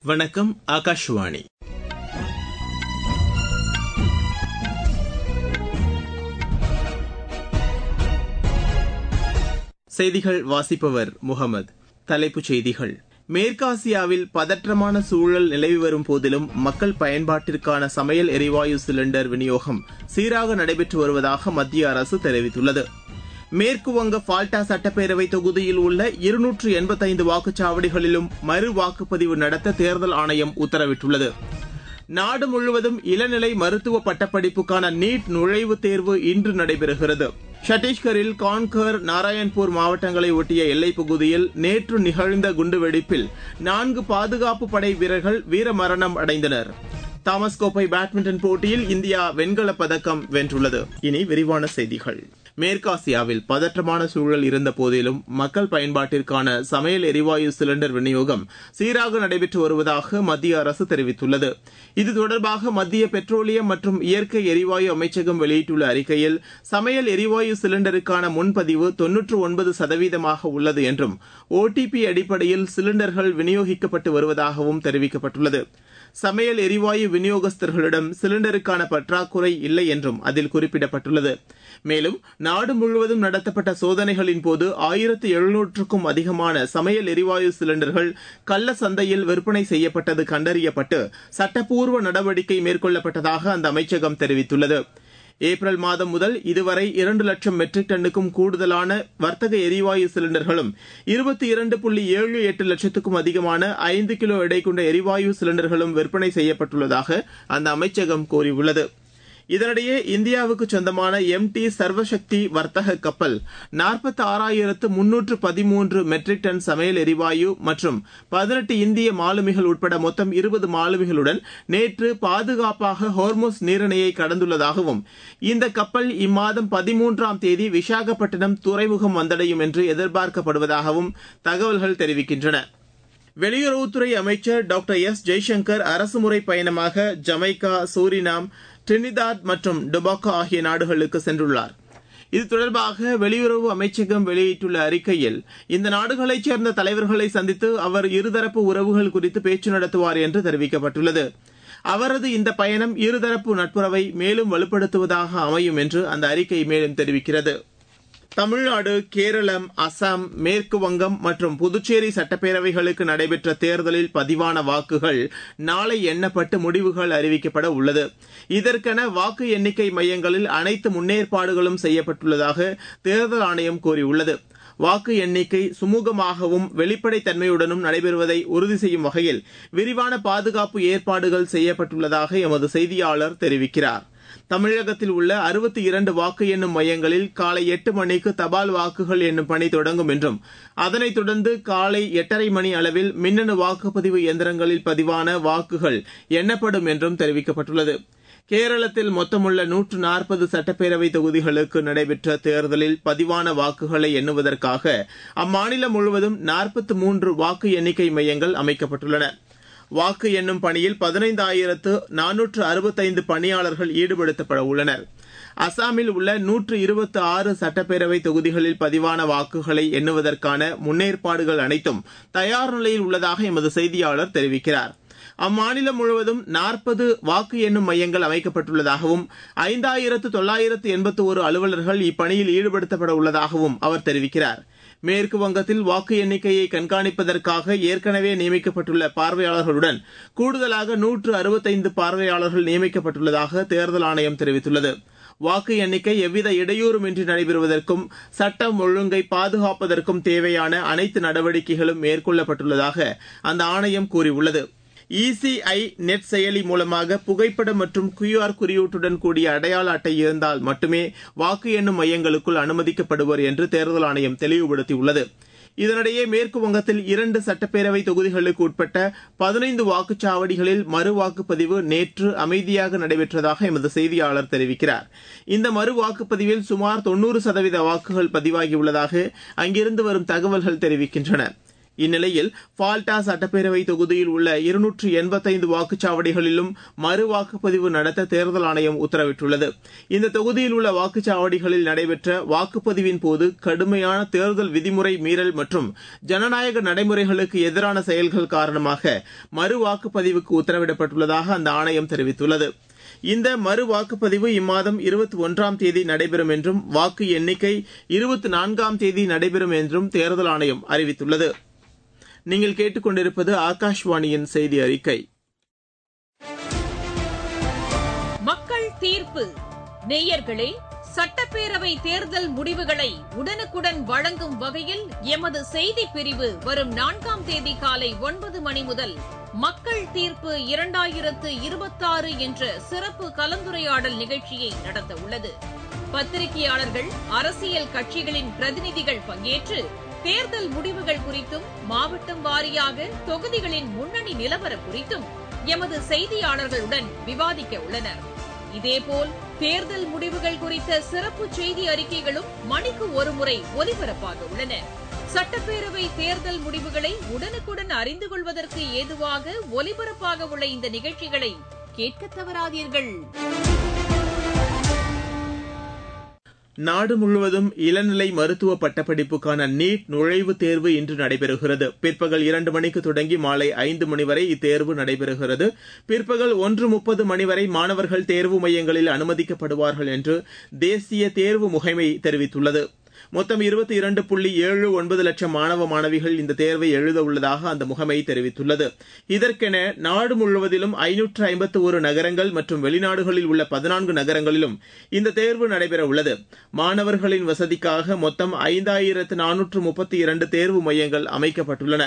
வணக்கம் ஆகாஷ்வாணி செய்திகள் வாசிப்பவர் முகமது தலைப்புச் செய்திகள் மேற்காசியாவில் பதற்றமான சூழல் நிலவி வரும் போதிலும் மக்கள் பயன்பாட்டிற்கான சமையல் எரிவாயு சிலிண்டர் விநியோகம் சீராக நடைபெற்று வருவதாக மத்திய அரசு தெரிவித்துள்ளது மேற்கு வங்க ஃபால்டா சட்டப்பேரவை தொகுதியில் உள்ள இருநூற்று எண்பத்தைந்து வாக்குச்சாவடிகளிலும் மறு வாக்குப்பதிவு நடத்த தேர்தல் ஆணையம் உத்தரவிட்டுள்ளது நாடு முழுவதும் இளநிலை மருத்துவ பட்டப்படிப்புக்கான நீட் நுழைவுத் தேர்வு இன்று நடைபெறுகிறது சத்தீஸ்கரில் கான்கர் நாராயண்பூர் மாவட்டங்களை ஒட்டிய எல்லைப் பகுதியில் நேற்று நிகழ்ந்த குண்டுவெடிப்பில் நான்கு பாதுகாப்பு படை வீரர்கள் வீரமரணம் அடைந்தனர் தாமஸ் கோப்பை பேட்மிண்டன் போட்டியில் இந்தியா வெண்கலப் பதக்கம் வென்றுள்ளது இனி விரிவான செய்திகள் மேற்காசியாவில் பதற்றமான சூழல் இருந்த போதிலும் மக்கள் பயன்பாட்டிற்கான சமையல் எரிவாயு சிலிண்டர் விநியோகம் சீராக நடைபெற்று வருவதாக மத்திய அரசு தெரிவித்துள்ளது இது தொடர்பாக மத்திய பெட்ரோலியம் மற்றும் இயற்கை எரிவாயு அமைச்சகம் வெளியிட்டுள்ள அறிக்கையில் சமையல் எரிவாயு சிலிண்டருக்கான முன்பதிவு தொன்னூற்று ஒன்பது சதவீதமாக உள்ளது என்றும் ஓடிபி அடிப்படையில் சிலிண்டர்கள் விநியோகிக்கப்பட்டு வருவதாகவும் தெரிவிக்கப்பட்டுள்ளது சமையல் எரிவாயு விநியோகஸ்தர்களிடம் சிலிண்டருக்கான பற்றாக்குறை இல்லை என்றும் அதில் குறிப்பிடப்பட்டுள்ளது மேலும் நாடு முழுவதும் நடத்தப்பட்ட சோதனைகளின் போது ஆயிரத்து எழுநூற்றுக்கும் அதிகமான சமையல் எரிவாயு சிலிண்டர்கள் கள்ள சந்தையில் விற்பனை செய்யப்பட்டது கண்டறியப்பட்டு சட்டப்பூர்வ நடவடிக்கை மேற்கொள்ளப்பட்டதாக அந்த அமைச்சகம் தெரிவித்துள்ளது ஏப்ரல் மாதம் முதல் இதுவரை இரண்டு லட்சம் மெட்ரிக் டன்னுக்கும் கூடுதலான வர்த்தக எரிவாயு சிலிண்டர்களும் இருபத்தி இரண்டு புள்ளி ஏழு எட்டு லட்சத்துக்கும் அதிகமான ஐந்து கிலோ எடை கொண்ட எரிவாயு சிலிண்டர்களும் விற்பனை செய்யப்பட்டுள்ளதாக அந்த அமைச்சகம் கூறியுள்ளது இதனிடையே இந்தியாவுக்கு சொந்தமான எம் டி சர்வசக்தி வர்த்தக கப்பல் நாற்பத்தி ஆறாயிரத்து முன்னூற்று பதிமூன்று மெட்ரிக் டன் சமையல் எரிவாயு மற்றும் பதினெட்டு இந்திய மாலுமிகள் உட்பட மொத்தம் இருபது மாலுமிகளுடன் நேற்று பாதுகாப்பாக ஹோர்மோஸ் நீரிணையை கடந்துள்ளதாகவும் இந்த கப்பல் இம்மாதம் பதிமூன்றாம் தேதி விசாகப்பட்டினம் துறைமுகம் வந்தடையும் என்று எதிர்பார்க்கப்படுவதாகவும் தகவல்கள் தெரிவிக்கின்றன வெளியுறவுத்துறை அமைச்சர் டாக்டர் எஸ் ஜெய்சங்கர் அரசுமுறை பயணமாக ஜமைக்கா சூரினாம் டிரினிதாத் மற்றும் டொபாக்கோ ஆகிய நாடுகளுக்கு சென்றுள்ளார் இது தொடர்பாக வெளியுறவு அமைச்சகம் வெளியிட்டுள்ள அறிக்கையில் இந்த நாடுகளைச் சேர்ந்த தலைவர்களை சந்தித்து அவர் இருதரப்பு உறவுகள் குறித்து பேச்சு நடத்துவார் என்று தெரிவிக்கப்பட்டுள்ளது அவரது இந்த பயணம் இருதரப்பு நட்புறவை மேலும் வலுப்படுத்துவதாக அமையும் என்று அந்த அறிக்கை மேலும் தெரிவிக்கிறது தமிழ்நாடு கேரளம் அசாம் மேற்கு வங்கம் மற்றும் புதுச்சேரி சட்டப்பேரவைகளுக்கு நடைபெற்ற தேர்தலில் பதிவான வாக்குகள் நாளை எண்ணப்பட்டு முடிவுகள் அறிவிக்கப்பட உள்ளது இதற்கென வாக்கு எண்ணிக்கை மையங்களில் அனைத்து முன்னேற்பாடுகளும் செய்யப்பட்டுள்ளதாக தேர்தல் ஆணையம் கூறியுள்ளது வாக்கு எண்ணிக்கை சுமூகமாகவும் வெளிப்படைத்தன்மையுடனும் நடைபெறுவதை உறுதி செய்யும் வகையில் விரிவான பாதுகாப்பு ஏற்பாடுகள் செய்யப்பட்டுள்ளதாக எமது செய்தியாளர் தெரிவிக்கிறார் தமிழகத்தில் உள்ள அறுபத்தி இரண்டு வாக்கு எண்ணும் மையங்களில் காலை எட்டு மணிக்கு தபால் வாக்குகள் எண்ணும் பணி தொடங்கும் என்றும் அதனைத் தொடர்ந்து காலை எட்டரை மணி அளவில் மின்னணு வாக்குப்பதிவு இயந்திரங்களில் பதிவான வாக்குகள் எண்ணப்படும் என்றும் தெரிவிக்கப்பட்டுள்ளது கேரளத்தில் மொத்தமுள்ள நூற்று நாற்பது சட்டப்பேரவை தொகுதிகளுக்கு நடைபெற்ற தேர்தலில் பதிவான வாக்குகளை எண்ணுவதற்காக அம்மாநிலம் முழுவதும் நாற்பத்தி மூன்று வாக்கு எண்ணிக்கை மையங்கள் அமைக்கப்பட்டுள்ளன வாக்கு எண்ணும் பணியில் பதினைந்தாயிரத்து நானூற்று அறுபத்தைந்து பணியாளர்கள் ஈடுபடுத்தப்பட உள்ளனர் அசாமில் உள்ள நூற்று இருபத்தி ஆறு சட்டப்பேரவை தொகுதிகளில் பதிவான வாக்குகளை எண்ணுவதற்கான முன்னேற்பாடுகள் அனைத்தும் தயார் நிலையில் உள்ளதாக எமது செய்தியாளர் தெரிவிக்கிறார் அம்மாநிலம் முழுவதும் நாற்பது வாக்கு எண்ணும் மையங்கள் அமைக்கப்பட்டுள்ளதாகவும் ஐந்தாயிரத்து தொள்ளாயிரத்து எண்பத்தி ஒரு அலுவலர்கள் இப்பணியில் ஈடுபடுத்தப்பட உள்ளதாகவும் அவர் தெரிவிக்கிறார் மேற்கு வங்கத்தில் வாக்கு எண்ணிக்கையை கண்காணிப்பதற்காக ஏற்கனவே நியமிக்கப்பட்டுள்ள பார்வையாளர்களுடன் கூடுதலாக நூற்று அறுபத்தைந்து பார்வையாளர்கள் நியமிக்கப்பட்டுள்ளதாக தேர்தல் ஆணையம் தெரிவித்துள்ளது வாக்கு எண்ணிக்கை எவ்வித இடையூறுமின்றி நடைபெறுவதற்கும் சட்டம் ஒழுங்கை பாதுகாப்பதற்கும் தேவையான அனைத்து நடவடிக்கைகளும் மேற்கொள்ளப்பட்டுள்ளதாக அந்த ஆணையம் கூறியுள்ளது இசிஐ நெட் செயலி மூலமாக புகைப்படம் மற்றும் கியூஆர் குறியீட்டுடன் கூடிய அடையாள அட்டை இருந்தால் மட்டுமே வாக்கு எண்ணும் மையங்களுக்குள் அனுமதிக்கப்படுவர் என்று தேர்தல் ஆணையம் தெளிவுபடுத்தியுள்ளது இதனிடையே மேற்கு வங்கத்தில் இரண்டு சட்டப்பேரவை தொகுதிகளுக்கு உட்பட்ட பதினைந்து வாக்குச்சாவடிகளில் மறு வாக்குப்பதிவு நேற்று அமைதியாக நடைபெற்றதாக எமது செய்தியாளர் தெரிவிக்கிறார் இந்த மறு வாக்குப்பதிவில் சுமார் தொன்னூறு சதவீத வாக்குகள் பதிவாகியுள்ளதாக அங்கிருந்து வரும் தகவல்கள் தெரிவிக்கின்றன இந்நிலையில் பால்டா சட்டப்பேரவை தொகுதியில் உள்ள இருநூற்று எண்பத்தைந்து வாக்குச்சாவடிகளிலும் மறு வாக்குப்பதிவு நடத்த தேர்தல் ஆணையம் உத்தரவிட்டுள்ளது இந்த தொகுதியில் உள்ள வாக்குச்சாவடிகளில் நடைபெற்ற வாக்குப்பதிவின் போது கடுமையான தேர்தல் விதிமுறை மீறல் மற்றும் ஜனநாயக நடைமுறைகளுக்கு எதிரான செயல்கள் காரணமாக மறு வாக்குப்பதிவுக்கு உத்தரவிடப்பட்டுள்ளதாக அந்த ஆணையம் தெரிவித்துள்ளது இந்த மறு வாக்குப்பதிவு இம்மாதம் இருபத்தி ஒன்றாம் தேதி நடைபெறும் என்றும் வாக்கு எண்ணிக்கை இருபத்தி நான்காம் தேதி நடைபெறும் என்றும் தேர்தல் ஆணையம் அறிவித்துள்ளது நீங்கள் கேட்டுக்கொண்டிருப்பது ஆகாஷ்வாணியின் செய்தி அறிக்கை மக்கள் தீர்ப்பு நேயர்களே சட்டப்பேரவை தேர்தல் முடிவுகளை உடனுக்குடன் வழங்கும் வகையில் எமது செய்தி பிரிவு வரும் நான்காம் தேதி காலை ஒன்பது மணி முதல் மக்கள் தீர்ப்பு இரண்டாயிரத்து இருபத்தாறு என்ற சிறப்பு கலந்துரையாடல் நிகழ்ச்சியை நடத்த உள்ளது பத்திரிகையாளர்கள் அரசியல் கட்சிகளின் பிரதிநிதிகள் பங்கேற்று தேர்தல் முடிவுகள் குறித்தும் மாவட்டம் வாரியாக தொகுதிகளின் முன்னணி நிலவரம் குறித்தும் எமது செய்தியாளர்களுடன் விவாதிக்க உள்ளனர் இதேபோல் தேர்தல் முடிவுகள் குறித்த சிறப்பு செய்தி அறிக்கைகளும் மணிக்கு ஒருமுறை ஒலிபரப்பாக உள்ளன சட்டப்பேரவை தேர்தல் முடிவுகளை உடனுக்குடன் அறிந்து கொள்வதற்கு ஏதுவாக ஒலிபரப்பாக உள்ள இந்த நிகழ்ச்சிகளை கேட்க தவறாதீர்கள் நாடு முழுவதும் இளநிலை மருத்துவ பட்டப்படிப்புக்கான நீட் நுழைவுத் தேர்வு இன்று நடைபெறுகிறது பிற்பகல் இரண்டு மணிக்கு தொடங்கி மாலை ஐந்து மணி வரை இத்தேர்வு நடைபெறுகிறது பிற்பகல் ஒன்று முப்பது மணி வரை மாணவர்கள் தேர்வு மையங்களில் அனுமதிக்கப்படுவார்கள் என்று தேசிய தேர்வு முகமை தெரிவித்துள்ளது மொத்தம் இருபத்தி இரண்டு புள்ளி ஏழு ஒன்பது லட்சம் மாணவ மாணவிகள் இந்த தேர்வை எழுத உள்ளதாக அந்த முகமை தெரிவித்துள்ளது இதற்கென நாடு முழுவதிலும் ஐநூற்று ஐம்பத்து ஒரு நகரங்கள் மற்றும் வெளிநாடுகளில் உள்ள பதினான்கு நகரங்களிலும் இந்த தேர்வு நடைபெற உள்ளது மாணவர்களின் வசதிக்காக மொத்தம் ஐந்தாயிரத்து நானூற்று முப்பத்தி இரண்டு தேர்வு மையங்கள் அமைக்கப்பட்டுள்ளன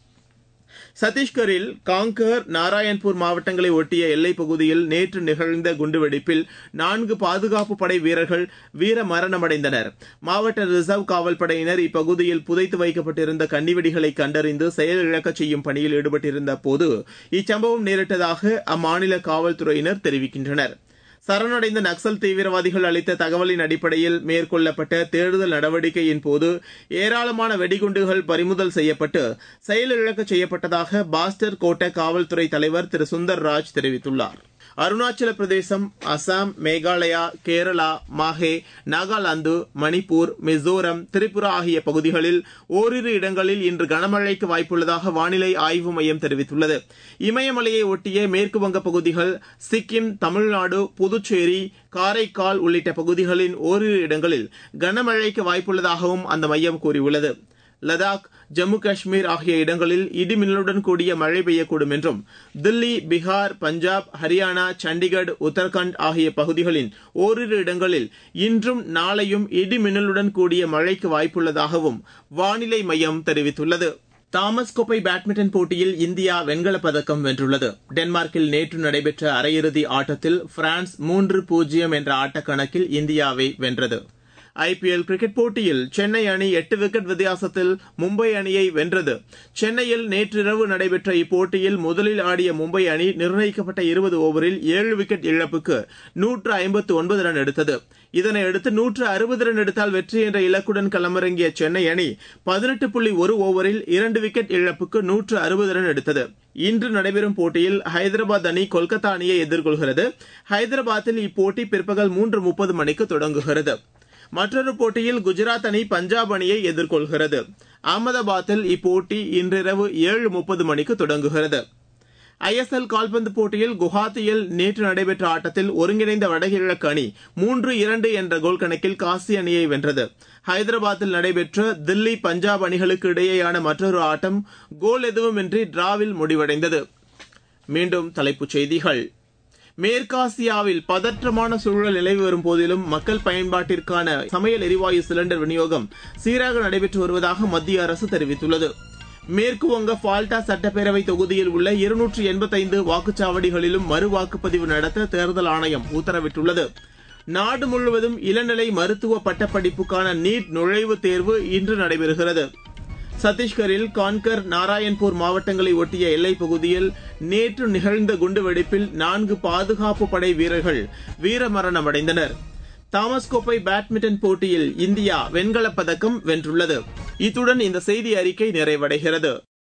சத்தீஸ்கரில் காங்கர் நாராயண்பூர் மாவட்டங்களை ஒட்டிய எல்லைப் பகுதியில் நேற்று நிகழ்ந்த குண்டுவெடிப்பில் நான்கு பாதுகாப்பு படை வீரர்கள் வீர மரணமடைந்தனர் மாவட்ட ரிசர்வ் காவல் படையினர் இப்பகுதியில் புதைத்து வைக்கப்பட்டிருந்த கன்னிவெடிகளை கண்டறிந்து செயலிழக்கச் செய்யும் பணியில் ஈடுபட்டிருந்த போது இச்சம்பவம் நேரிட்டதாக அம்மாநில காவல்துறையினர் தெரிவிக்கின்றனர் சரணடைந்த நக்சல் தீவிரவாதிகள் அளித்த தகவலின் அடிப்படையில் மேற்கொள்ளப்பட்ட தேடுதல் நடவடிக்கையின் போது ஏராளமான வெடிகுண்டுகள் பறிமுதல் செய்யப்பட்டு செயலிழக்க செய்யப்பட்டதாக பாஸ்டர் கோட்ட காவல்துறை தலைவர் திரு சுந்தர் ராஜ் தெரிவித்துள்ளார் அருணாச்சல பிரதேசம் அசாம் மேகாலயா கேரளா மாஹே நாகாலாந்து மணிப்பூர் மிசோரம் திரிபுரா ஆகிய பகுதிகளில் ஓரிரு இடங்களில் இன்று கனமழைக்கு வாய்ப்புள்ளதாக வானிலை ஆய்வு மையம் தெரிவித்துள்ளது இமயமலையை ஒட்டிய மேற்கு வங்க பகுதிகள் சிக்கிம் தமிழ்நாடு புதுச்சேரி காரைக்கால் உள்ளிட்ட பகுதிகளின் ஓரிரு இடங்களில் கனமழைக்கு வாய்ப்புள்ளதாகவும் அந்த மையம் கூறியுள்ளது லடாக் ஜம்மு காஷ்மீர் ஆகிய இடங்களில் இடிமின்னலுடன் கூடிய மழை பெய்யக்கூடும் என்றும் தில்லி பீகார் பஞ்சாப் ஹரியானா சண்டிகர் உத்தரகாண்ட் ஆகிய பகுதிகளின் ஓரிரு இடங்களில் இன்றும் நாளையும் இடிமின்னலுடன் கூடிய மழைக்கு வாய்ப்புள்ளதாகவும் வானிலை மையம் தெரிவித்துள்ளது தாமஸ் கோப்பை பேட்மிண்டன் போட்டியில் இந்தியா வெண்கலப் பதக்கம் வென்றுள்ளது டென்மார்க்கில் நேற்று நடைபெற்ற அரையிறுதி ஆட்டத்தில் பிரான்ஸ் மூன்று பூஜ்ஜியம் என்ற ஆட்டக்கணக்கில் இந்தியாவை வென்றது ஐபிஎல் கிரிக்கெட் போட்டியில் சென்னை அணி எட்டு விக்கெட் வித்தியாசத்தில் மும்பை அணியை வென்றது சென்னையில் நேற்றிரவு நடைபெற்ற இப்போட்டியில் முதலில் ஆடிய மும்பை அணி நிர்ணயிக்கப்பட்ட இருபது ஓவரில் ஏழு விக்கெட் இழப்புக்கு நூற்று ஐம்பத்து ஒன்பது ரன் எடுத்தது இதனையடுத்து நூற்று அறுபது ரன் எடுத்தால் வெற்றி என்ற இலக்குடன் களமிறங்கிய சென்னை அணி பதினெட்டு புள்ளி ஒரு ஓவரில் இரண்டு விக்கெட் இழப்புக்கு நூற்று அறுபது ரன் எடுத்தது இன்று நடைபெறும் போட்டியில் ஹைதராபாத் அணி கொல்கத்தா அணியை எதிர்கொள்கிறது ஹைதராபாத்தில் இப்போட்டி பிற்பகல் மூன்று முப்பது மணிக்கு தொடங்குகிறது மற்றொரு போட்டியில் குஜராத் அணி பஞ்சாப் அணியை எதிர்கொள்கிறது அகமதாபாத்தில் இப்போட்டி இன்றிரவு ஏழு முப்பது மணிக்கு தொடங்குகிறது ஐஎஸ்எல் கால்பந்து போட்டியில் குவஹாத்தியில் நேற்று நடைபெற்ற ஆட்டத்தில் ஒருங்கிணைந்த வடகிழக்கு அணி மூன்று இரண்டு என்ற கோல் கணக்கில் காசி அணியை வென்றது ஹைதராபாத்தில் நடைபெற்ற தில்லி பஞ்சாப் அணிகளுக்கு இடையேயான மற்றொரு ஆட்டம் கோல் எதுவுமின்றி டிராவில் முடிவடைந்தது மீண்டும் தலைப்புச் செய்திகள் மேற்காசியாவில் பதற்றமான சூழல் நிலவி வரும் போதிலும் மக்கள் பயன்பாட்டிற்கான சமையல் எரிவாயு சிலிண்டர் விநியோகம் சீராக நடைபெற்று வருவதாக மத்திய அரசு தெரிவித்துள்ளது மேற்கு வங்க ஃபால்டா சட்டப்பேரவை தொகுதியில் உள்ள இருநூற்று எண்பத்தைந்து வாக்குச்சாவடிகளிலும் மறு வாக்குப்பதிவு நடத்த தேர்தல் ஆணையம் உத்தரவிட்டுள்ளது நாடு முழுவதும் இளநிலை மருத்துவ பட்டப்படிப்புக்கான நீட் நுழைவுத் தேர்வு இன்று நடைபெறுகிறது சத்தீஸ்கரில் கான்கர் நாராயண்பூர் மாவட்டங்களை ஒட்டிய எல்லைப் பகுதியில் நேற்று நிகழ்ந்த குண்டுவெடிப்பில் நான்கு பாதுகாப்பு படை வீரர்கள் வீரமரணமடைந்தனர் தாமஸ் கோப்பை பேட்மிண்டன் போட்டியில் இந்தியா வெண்கலப் பதக்கம் வென்றுள்ளது இத்துடன் இந்த செய்தி அறிக்கை நிறைவடைகிறது